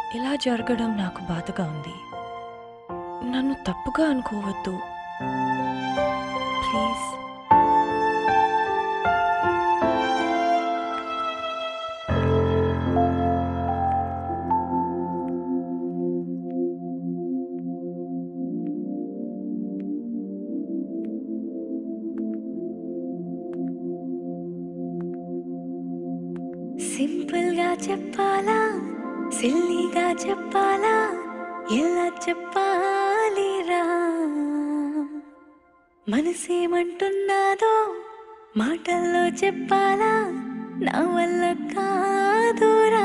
ఇలా జరగడం నాకు బాధగా ఉంది నన్ను తప్పుగా అనుకోవద్దు ప్లీజ్ సింపుల్ గా చెప్పాలా సిల్లీగా చెప్పాలా ఎలా చెప్పాలిరా మనసేమంటున్నాదో మాటల్లో చెప్పాలా నా వల్ల కాదురా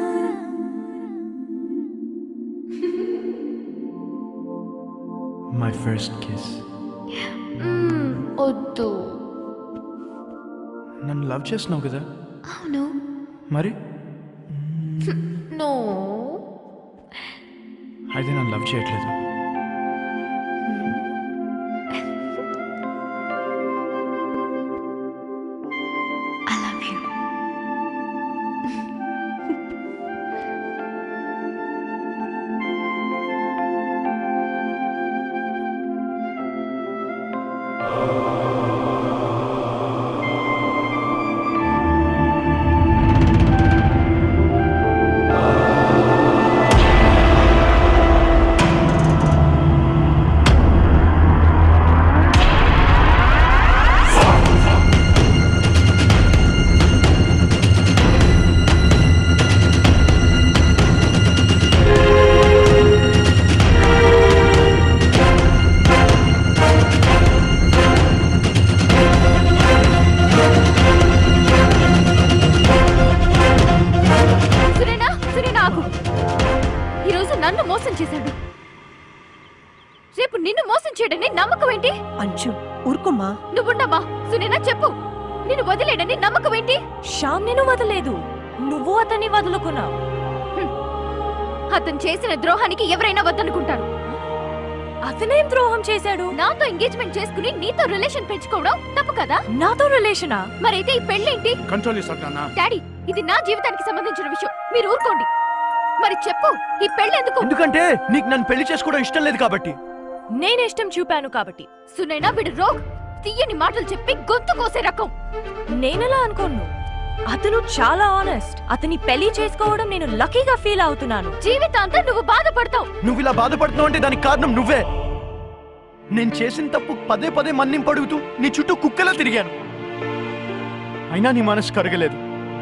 మై ఫస్ట్ కిస్ మ్మ్, వద్దు నన్ను లవ్ చేస్తున్నావు కదా అవును మరి నో అయితే నన్ను లవ్ చేయట్లేదు ఐ లవ్ యూ సురేనా సురేనా ఆగు ఈరోజు నన్ను మోసం చేశాడు రేపు నిన్ను మోసం చేయడని నమ్మకం ఏంటి అంచు ఊరుకోమ్మా నువ్వుండమ్మా సునేనా చెప్పు నిన్ను వదిలేడని నమ్మకం ఏంటి శ్యామ్ నేను వదలేదు నువ్వు అతన్ని వదులుకున్నావు అతను చేసిన ద్రోహానికి ఎవరైనా వద్దనుకుంటారు అతనేం ద్రోహం చేశాడు నాతో ఎంగేజ్మెంట్ చేసుకుని నీతో రిలేషన్ పెంచుకోవడం తప్పు కదా నాతో రిలేషనా మరైతే ఈ పెళ్ళేంటి కంట్రోల్ చేస్తాను డాడీ ఇది నా జీవితానికి సంబంధించిన విషయం మీరు ఊరుకోండి మరి చెప్పు ఈ పెళ్ళెందుకు ఎందుకంటే నీకు నన్ను పెళ్లి చేసుకోవడం ఇష్టం లేదు కాబట్టి నేను ఇష్టం చూపాను కాబట్టి సునైనా వీడు రోగ్ తీయని మాటలు చెప్పి గొంతు కోసే రకం నేనలా అనుకోను అతను చాలా ఆనెస్ట్ అతని పెళ్లి చేసుకోవడం నేను లక్కీగా ఫీల్ అవుతున్నాను జీవితాంతం నువ్వు బాధపడతావు నువ్వు ఇలా బాధపడుతున్నావు అంటే దానికి కారణం నువ్వే నేను చేసిన తప్పు పదే పదే మన్నింపు అడుగుతూ నీ చుట్టూ కుక్కలా తిరిగాను అయినా నీ మనసు కరగలేదు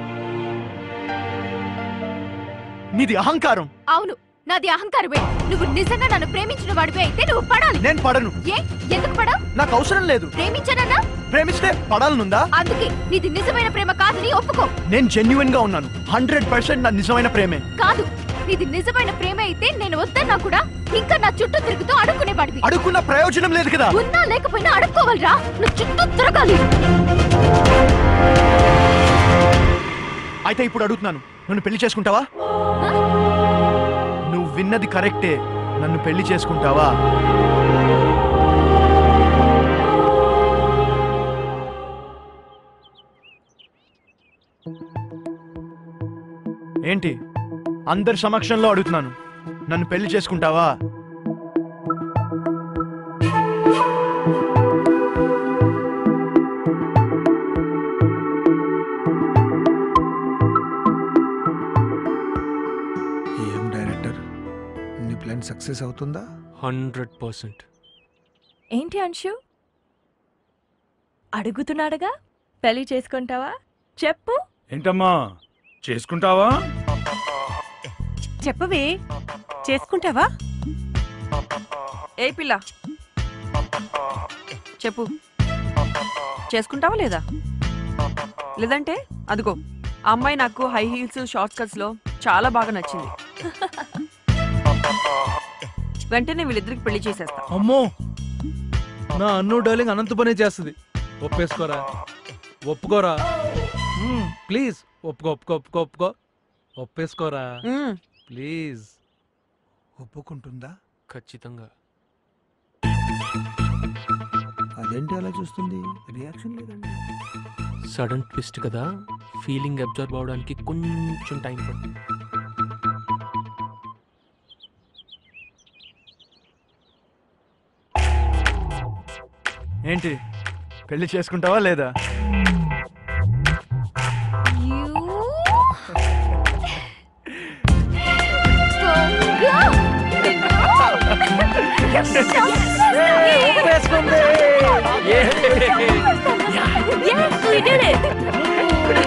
నీది అహంకారం అవును నాది అహంకారమే నువ్వు నిజంగా నన్ను ప్రేమించిన వాడివి అయితే నువ్వు పడాలి నేను పడను ఏ ఎందుకు పడవు నాకు అవసరం లేదు ప్రేమించానన్నా ప్రేమిస్తే పడాలనుందా అందుకే నీది నిజమైన ప్రేమ కాదని ఒప్పుకో నేను జెన్యున్ గా ఉన్నాను హండ్రెడ్ పర్సెంట్ నా నిజమైన ప్రేమే కాదు నీది నిజమైన ప్రేమ అయితే నేను వద్దన్నా కూడా ఇంకా నా చుట్టూ తిరుగుతూ అడుక్కునేవాడివి అడుక్కున్న ప్రయోజనం లేదు కదా ఉన్నా లేకపోయినా అడుక్కోవాలిరా నువ్వు చుట్టూ తిరగాలి అయితే ఇప్పుడు అడుగుతున్నాను నన్ను పెళ్లి చేసుకుంటావా నువ్వు విన్నది కరెక్టే నన్ను పెళ్లి చేసుకుంటావా ఏంటి అందరి సమక్షంలో అడుగుతున్నాను నన్ను పెళ్లి చేసుకుంటావా ఏం డైరెక్టర్ నీ ప్లాన్ సక్సెస్ అవుతుందా హండ్రెడ్ పర్సెంట్ ఏంటి అంశు అడుగుతున్నాడుగా పెళ్లి చేసుకుంటావా చెప్పు ఏంటమ్మా చేసుకుంటావా చెప్పవే చేసుకుంటావా ఏ పిల్ల చెప్పు చేసుకుంటావా లేదా లేదంటే అదిగో ఆ అమ్మాయి నాకు హై హీల్స్ షార్ట్ కట్స్ లో చాలా బాగా నచ్చింది వెంటనే వీళ్ళిద్దరికి పెళ్లి చేసేస్తా అమ్మో నా అన్ను డార్లింగ్ అనంత పనే చేస్తుంది ఒప్పేసుకోరా ఒప్పుకోరా మ్మ్, ప్లీజ్ ఒప్పుకో ఒప్పుకో ఒప్పుకో ఒప్పుకో ఒప్పేసుకోరా మ్మ్. ప్లీజ్ ఒప్పుకుంటుందా ఖచ్చితంగా అదేంటి అలా చూస్తుంది రియాక్షన్ లేదండి సడన్ ట్విస్ట్ కదా ఫీలింగ్ అబ్జర్వ్ అవడానికి కొంచెం టైం పడుతుంది ఏంటి పెళ్లి చేసుకుంటావా లేదా You- Yes, we did it.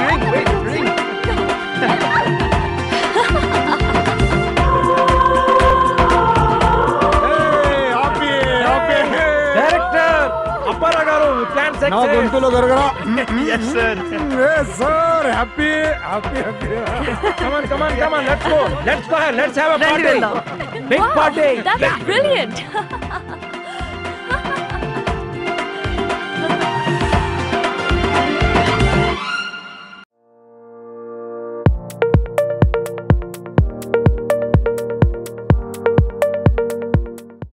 Director Appara garu plan నా గొంతులో గరగరా yes sir sir happy happy happy come on come on come on let's go let's go let's have a రండి పార్టీ వెళ్దాం big party That was brilliant.